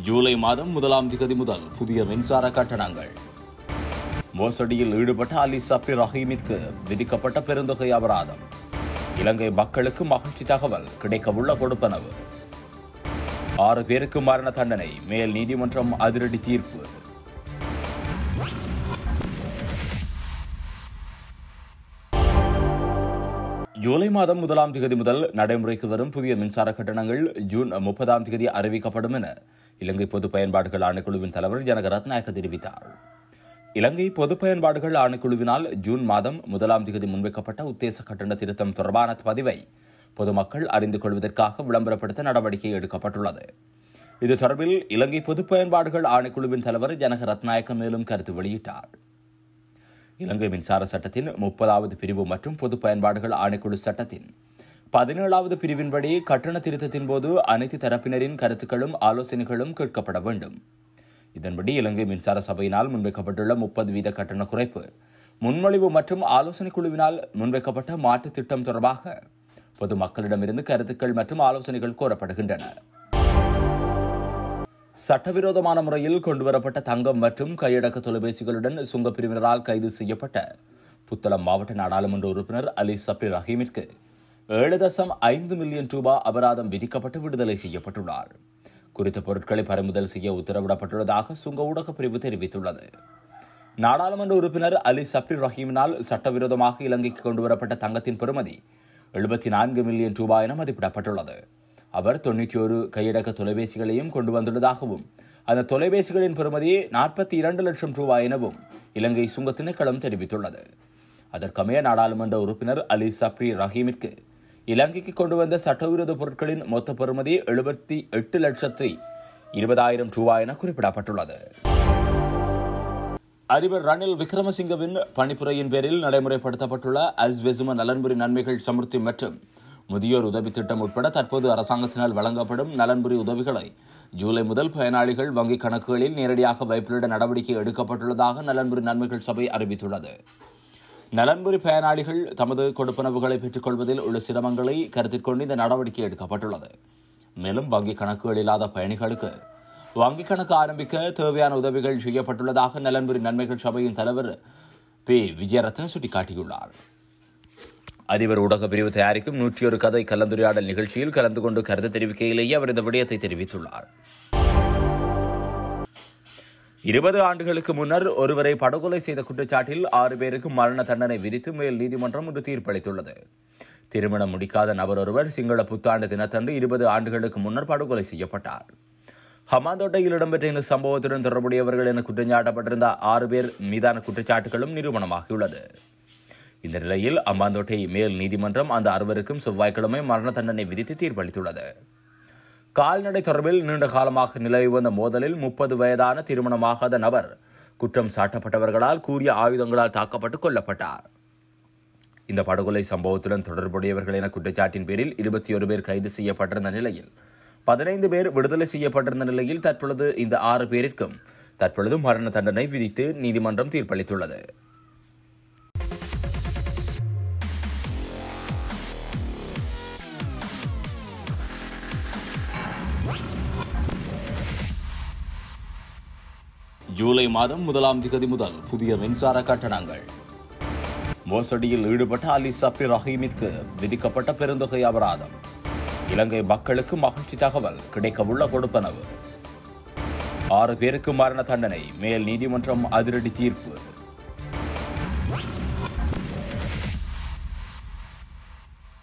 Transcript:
ஜூலை மாதம் முதலாம் திகதி முதல் புதிய மின்சார கட்டணங்கள் மோசடியில் ஈடுபட்ட அலி சப்ரி ரஹீமிற்கு விதிக்கப்பட்ட பெருந்தொகை அபராதம் இலங்கை மக்களுக்கு மகிழ்ச்சி தகவல் கிடைக்கவுள்ள கொடுப்பனவு ஆறு பேருக்கு மரண தண்டனை மேல் நீதிமன்றம் அதிரடி தீர்ப்பு ஜூலை மாதம் முதலாம் தேதி முதல் நடைமுறைக்கு வரும் புதிய மின்சார கட்டணங்கள் ஜூன் முப்பதாம் தேதி அறிவிக்கப்படும் என இலங்கை பொது பயன்பாடுகள் ஆணைக்குழுவின் தலைவர் ஜனக ரத்நாயக்க தெரிவித்தார் இலங்கை பொது பயன்பாடுகள் ஆணைக்குழுவினால் ஜூன் மாதம் முதலாம் தேதி முன்வைக்கப்பட்ட உத்தேச கட்டண திருத்தம் தொடர்பான பதிவை பொதுமக்கள் அறிந்து கொள்வதற்காக விளம்பரப்படுத்த நடவடிக்கை எடுக்கப்பட்டுள்ளது இது தொடர்பில் இலங்கை பொது பயன்பாடுகள் ஆணைக்குழுவின் தலைவர் ஜனக ரத்நாயக்க மேலும் கருத்து வெளியிட்டார் இலங்கை மின்சார சட்டத்தின் முப்பதாவது பிரிவு மற்றும் பொது பயன்பாடுகள் ஆணைக்குழு சட்டத்தின் பதினேழாவது பிரிவின்படி கட்டண திருத்தத்தின் போது அனைத்து தரப்பினரின் கருத்துக்களும் ஆலோசனைகளும் கேட்கப்பட வேண்டும் இதன்படி இலங்கை மின்சார சபையினால் முன்வைக்கப்பட்டுள்ள முப்பது வீத கட்டண குறைப்பு முன்மொழிவு மற்றும் ஆலோசனை குழுவினால் முன்வைக்கப்பட்ட மாற்று திட்டம் தொடர்பாக பொதுமக்களிடமிருந்து கருத்துக்கள் மற்றும் ஆலோசனைகள் கோரப்படுகின்றன சட்டவிரோதமான முறையில் கொண்டுவரப்பட்ட தங்கம் மற்றும் கையடக்க தொலைபேசிகளுடன் சுங்கப் பிரிவினரால் கைது செய்யப்பட்ட புத்தளம் மாவட்ட நாடாளுமன்ற உறுப்பினர் அலி சப்ரி ரஹீமிற்கு ஏழு தசம் ஐந்து மில்லியன் ரூபாய் அபராதம் விதிக்கப்பட்டு விடுதலை செய்யப்பட்டுள்ளார் குறித்த பொருட்களை பறிமுதல் செய்ய உத்தரவிடப்பட்டுள்ளதாக சுங்க ஊடக பிரிவு தெரிவித்துள்ளது நாடாளுமன்ற உறுப்பினர் அலி சப்ரி ரஹீமினால் சட்டவிரோதமாக இலங்கைக்கு கொண்டுவரப்பட்ட தங்கத்தின் பெறுமதி எழுபத்தி நான்கு மில்லியன் ரூபாய் என மதிப்பிடப்பட்டுள்ளது அவர் தொண்ணூற்றி ஒரு கையடக்க தொலைபேசிகளையும் கொண்டு வந்துள்ளதாகவும் அந்த தொலைபேசிகளின் பெறுமதி நாற்பத்தி இரண்டு லட்சம் ரூபாய் எனவும் இலங்கை சுங்க திணைக்களம் தெரிவித்துள்ளது அதற்கமைய நாடாளுமன்ற உறுப்பினர் அலி சப்ரி ரஹீமிற்கு இலங்கைக்கு கொண்டு வந்த சட்டவிரோத பொருட்களின் மொத்த பெறுமதி எழுபத்தி எட்டு லட்சத்தி இருபதாயிரம் ரூபாய் என குறிப்பிடப்பட்டுள்ளது அதிபர் ரணில் விக்ரமசிங்கவின் பணிப்புரையின் பேரில் நடைமுறைப்படுத்தப்பட்டுள்ள அஸ் வெசும நலன்புரி நன்மைகள் சமுர்த்தி மற்றும் முதியோர் உதவி திட்டம் உட்பட தற்போது அரசாங்கத்தினால் வழங்கப்படும் நலன்புரி உதவிகளை ஜூலை முதல் பயனாளிகள் வங்கிக் கணக்குகளில் நேரடியாக வைப்பிலிட நடவடிக்கை எடுக்கப்பட்டுள்ளதாக நலன்புரி நன்மைகள் சபை அறிவித்துள்ளது நலன்புரி பயனாளிகள் தமது கொடுப்பனவுகளை பெற்றுக் கொள்வதில் உள்ள சிரமங்களை கருத்தில் கொண்டு இந்த நடவடிக்கை எடுக்கப்பட்டுள்ளது மேலும் வங்கிக் கணக்குகள் இல்லாத பயணிகளுக்கு வங்கிக் கணக்கு ஆரம்பிக்க தேவையான உதவிகள் செய்யப்பட்டுள்ளதாக நலன்புரி நன்மைகள் சபையின் தலைவர் பி விஜயரத்ன சுட்டிக்காட்டியுள்ளார் அதிபர் ஊடக பிரிவு தயாரிக்கும் நூற்றி ஒரு கதை கலந்துரையாடல் நிகழ்ச்சியில் கலந்து கொண்டு கருத்து தெரிவிக்கையிலேயே அவர் இந்த விடயத்தை தெரிவித்துள்ளார் இருபது ஆண்டுகளுக்கு முன்னர் ஒருவரை படுகொலை செய்த குற்றச்சாட்டில் ஆறு பேருக்கு மரண தண்டனை விதித்து மேல் நீதிமன்றம் இன்று தீர்ப்பளித்துள்ளது திருமணம் முடிக்காத நபர் ஒருவர் சிங்கள புத்தாண்டு தினத்தன்று இருபது ஆண்டுகளுக்கு முன்னர் படுகொலை செய்யப்பட்டார் ஹமாந்தோட்டையில் இடம்பெற்ற இந்த சம்பவத்துடன் தொடர்புடையவர்கள் என குற்றஞ்சாட்டப்பட்டிருந்த ஆறு பேர் மீதான குற்றச்சாட்டுகளும் நிரூபணமாகியுள்ளது இந்த நிலையில் அம்பாந்தோட்டை மேல் நீதிமன்றம் அந்த அறுவருக்கும் செவ்வாய்க்கிழமை மரண தண்டனை விதித்து தீர்ப்பளித்துள்ளது கால்நடை தொடர்பில் நீண்ட காலமாக நிலவி வந்த மோதலில் முப்பது வயதான திருமணமாகாத நபர் குற்றம் சாட்டப்பட்டவர்களால் கூறிய ஆயுதங்களால் தாக்கப்பட்டு கொல்லப்பட்டார் இந்த படுகொலை சம்பவத்துடன் தொடர்புடையவர்கள் என குற்றச்சாட்டின் பேரில் இருபத்தி ஒரு பேர் கைது செய்யப்பட்டிருந்த நிலையில் பதினைந்து பேர் விடுதலை செய்யப்பட்டிருந்த நிலையில் தற்பொழுது இந்த ஆறு பேரிற்கும் தற்பொழுது மரண தண்டனை விதித்து நீதிமன்றம் தீர்ப்பளித்துள்ளது ஜூலை மாதம் முதலாம் திகதி முதல் புதிய மின்சார கட்டணங்கள் மோசடியில் ஈடுபட்ட அலி சப்ரி ரஹீமிற்கு விதிக்கப்பட்ட பெருந்தொகை அபராதம் இலங்கை மக்களுக்கு மகிழ்ச்சி தகவல் கிடைக்கவுள்ள கொடுப்பனவு ஆறு பேருக்கு மரண தண்டனை மேல் நீதிமன்றம் அதிரடி தீர்ப்பு